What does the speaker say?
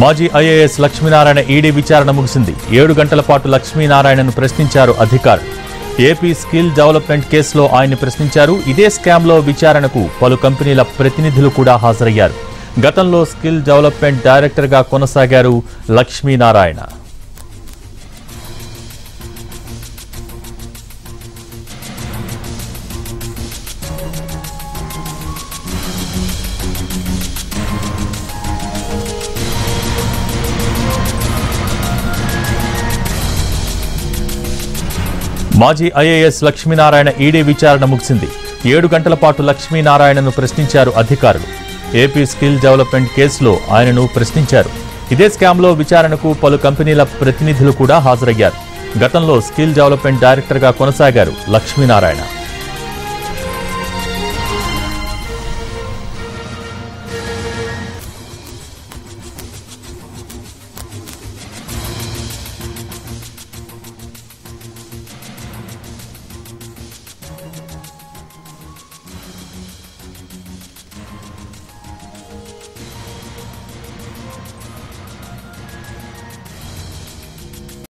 మాజీ IAS Lakshminarayana ED విచారణ ముగిసింది ఏడు గంటల పాటు లక్ష్మీనారాయణను ప్రశ్నించారు అధికారులు ఏపీ స్కిల్ డెవలప్మెంట్ కేసులో ఆయన్ని ప్రశ్నించారు ఇదే స్కామ్లో విచారణకు పలు కంపెనీల ప్రతినిధులు కూడా హాజరయ్యారు గతంలో స్కిల్ డెవలప్మెంట్ డైరెక్టర్గా కొనసాగారు లక్ష్మీనారాయణ మాజీ ఐఏఎస్ లక్ష్మీనారాయణ ఈడీ విచారణ ముగిసింది ఏడు గంటల పాటు లక్ష్మీనారాయణను ప్రశ్నించారు అధికారులు ఏపీ స్కిల్ డెవలప్మెంట్ కేసులో ఆయనను ప్రశ్నించారు ఇదే స్కామ్లో విచారణకు పలు కంపెనీల ప్రతినిధులు కూడా హాజరయ్యారు గతంలో స్కిల్ డెవలప్మెంట్ డైరెక్టర్గా కొనసాగారు లక్ష్మీనారాయణ